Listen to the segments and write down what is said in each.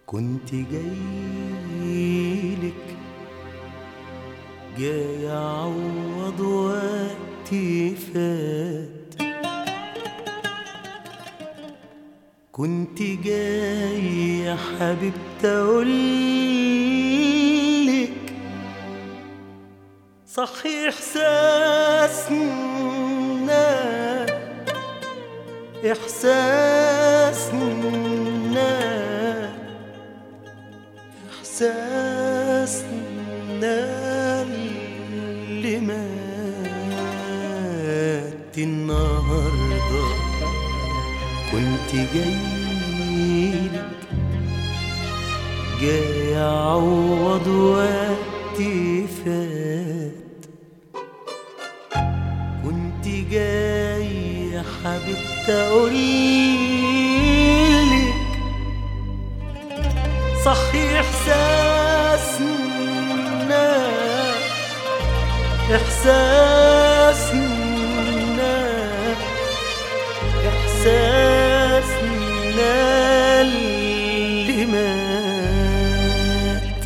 كنت جايلك جاي اعوض وقتي فات كنت جاي يا حبيبتي اقولك صحيح احساسنا احساسنا احساسنا اللي مات النهارده كنت جايلك جاي اعوض وقتي فات كنت جاي يا حبيبتي اقولك صحيح احساسنا احساسنا احساسنا اللي مات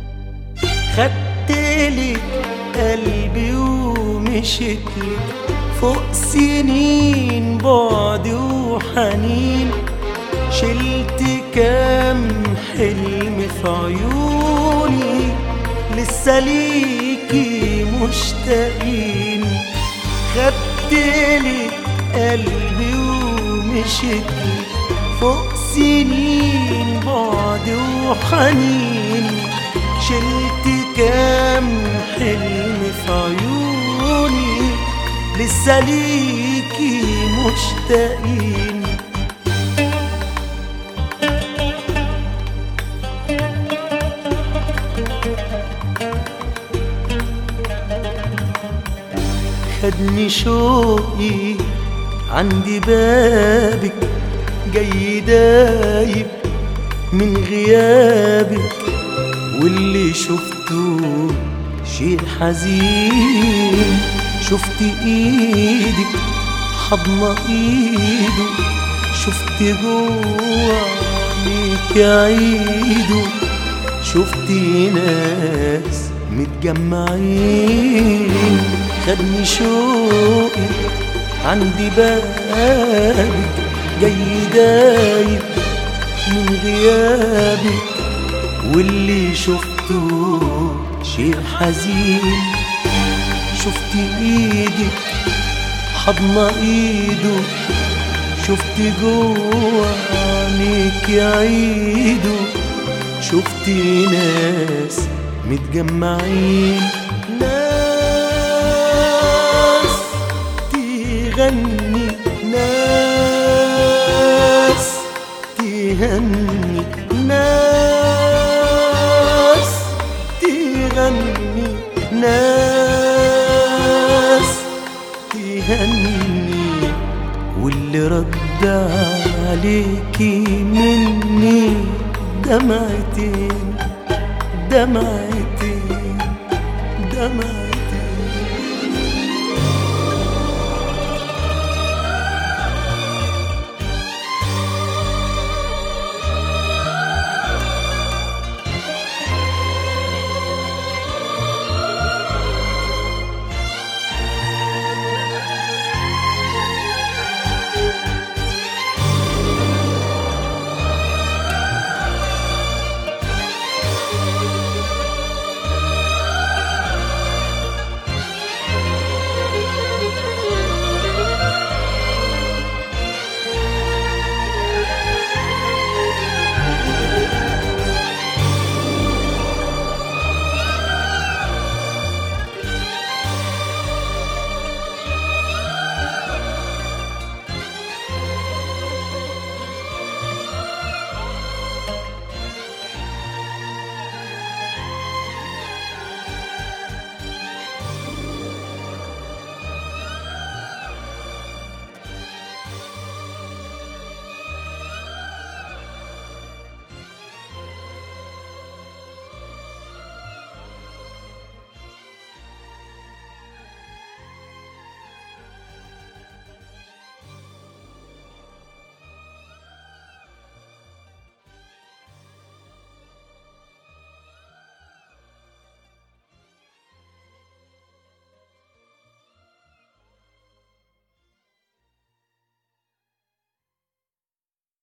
خدتلك قلبي ومشيتلك فوق سنين بعد وحنين شلت كام حلم في عيوني لسه ليكي مشتاقين خدتلك قلبي ومشيتلك فوق سنين بعد وحنين شلت كام حلم في عيوني لسه ليكي مشتاقين خدني شوقي عندي بابك جاي دايب من غيابك واللي شفته شيء حزين شفت ايدك حضن ايده شفت جوا عينيك عيده شفت ناس متجمعين خدني شوقي عندي بابك جاي دايب من غيابك واللي شفته شيء حزين شفت ايدك حضن ايده شفت جوا عينيك عيده شفت ناس متجمعين ناس تغني ناس تهني ناس تغني ناس تهني واللي رد عليكي مني دمعتين دمعتين